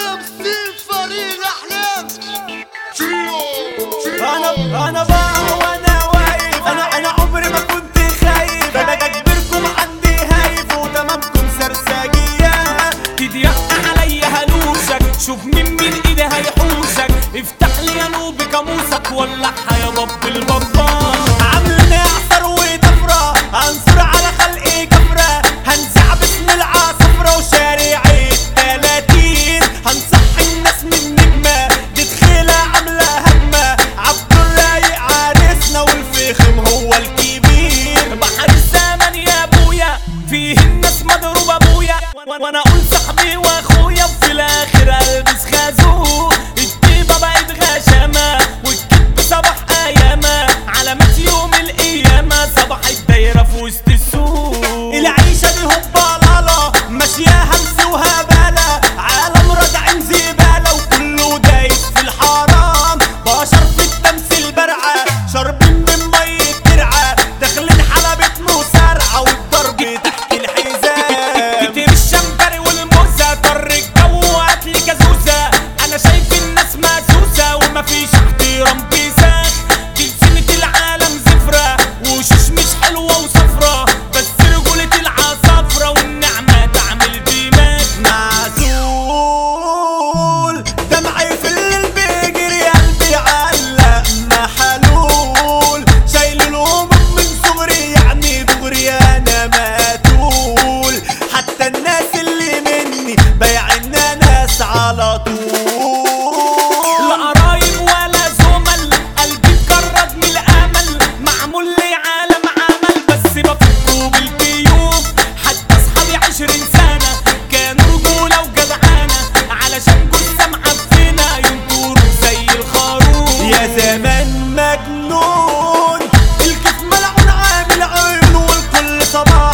تمثيل فريق احلام انا انا بقى وانا واقف انا انا عمري ما كنت خايف انا اجبركم عندي هايف وتمامكم سرسجيه تضيق عليا هلوسك شوف مين من ايدي هيحوسك افتح لي يا نوب كاموسك ولعها يا باب البابا عاملين اعصر وطفره هنصر على خلقي كفره هنزع باسم العصفره وشارع التلاتين هنصحي الناس من نجمه دي تخيله عامله هجمه عبد الرايق عريسنا والفخم هو الكبير بحر الزمن يا ابويا فيه الناس مضروب ابويا وانا اقول صاحبي واخويا وفي الاخر البس خازوق الطيبه بقت غشامه والكذب صباح ايامه علامات يوم القيامه صباح الدايره في وسط السوق العيشة دي هوبا لالا ماشية همس وهبالة عالم رادعين زبالة وكله دايس في الحرام بشر في التمثيل برعة شاربين من مية ترعة داخلين حلبة مسارعة والضرب تحت الحزام كتير الشمبري والموزة طر الجو وقت لي كازوزة انا شايف الناس مهزوزة ومفيش احترام بيساخ دي سنة العالم زفرة وشوش مش حلوة وصفرة بس رجولة العصافرة والنعمة تعمل دماغ معزول دمعي في الليل بيجري قلبي علق محلول شايل الهموم من صغري يعني دغري انا ماتول حتى الناس اللي مني بايعنا ناس على طول لا قرايب ولا زمل قلبي اتجرد من الامل معمول لي عالم عمل بس بفكه بالكيوف حتى اصحابي عشرين سنه كانوا رجوله وجدعانه علشان جثه معفنه ينطروا زي الخروف يا زمان مجنون الكيف ملعون عامل عيون والكل صباح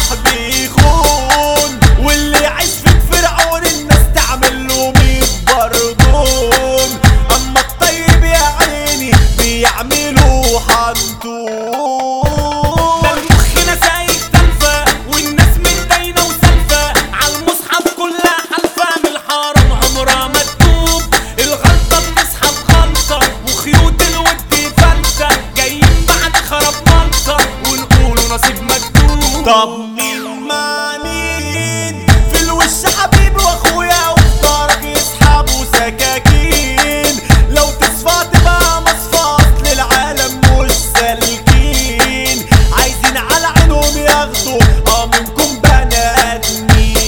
بيخون واللي يعيش في فرعون الناس تعمل له ميت بردون اما الطيب يا عيني بيعملوا حنطون ده المخ نسايق تلفة والناس متداينة وسالفة عالمصحف كلها حلفة من الحرام عمرها ما تتوب الغلطة بتسحب غلطة وخيوط الود فلتة جايين بعد خراب ملطة ونقولوا نصيب مكتوب طب مين مع مين في الوش حبيبي واخويا وفي ظهرك يسحبوا سكاكين لو تصفى تبقى مصفات للعالم مش سالكين عايزين على عينهم ياخدوا اه منكم بني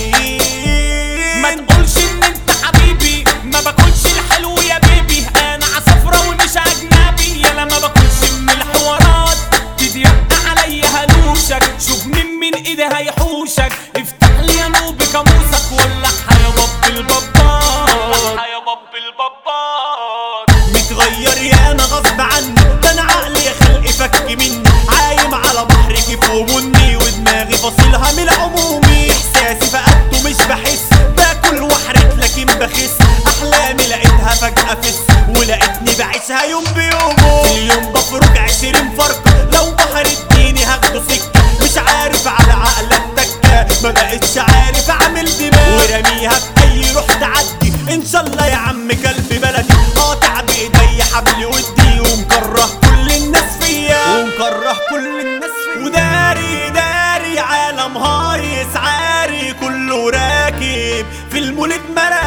ما ادمين تقولش ان انت حبيبي ما باكلش الحلو يا بيبي انا عصفرة ومش اجنبي يلا ما باكلش من الحوارات تضيق عليا هلوشك شوف مين من ايدي هيحوشك افتح لي يا نوب كاموسك ولعها يا باب البابار ولعها يا باب البابار متغير يا انا غصب عني ده انا عقلي يا خلقي فك مني عايم على بحر كيف وبني ودماغي فاصلها من عمومي احساسي فقدته مش بحس باكل واحرق لكن بخس احلامي لقيتها فجأة فس ولقيتني بعيشها يوم بيومه في اليوم بفرج عشرين فرقة لو بحر اديني هاخده سكة مش عارف على عقلك تكة ما بقتش عارف اعمل دماغ ورميها في اي روح تعدي ان شاء الله يا عم كلب بلدي قاطع بايدي حبل ودي ومكره كل الناس فيا ومكره كل الناس فيا وداري داري عالم هايص عاري كله راكب في المولد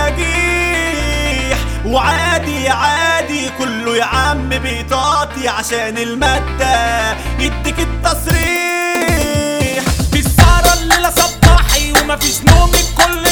مراجيح وعادي عادي كله يا عم بيطاطي عشان المادة يديك التصريح في السهرة الليلة صباحي ومفيش نوم الكل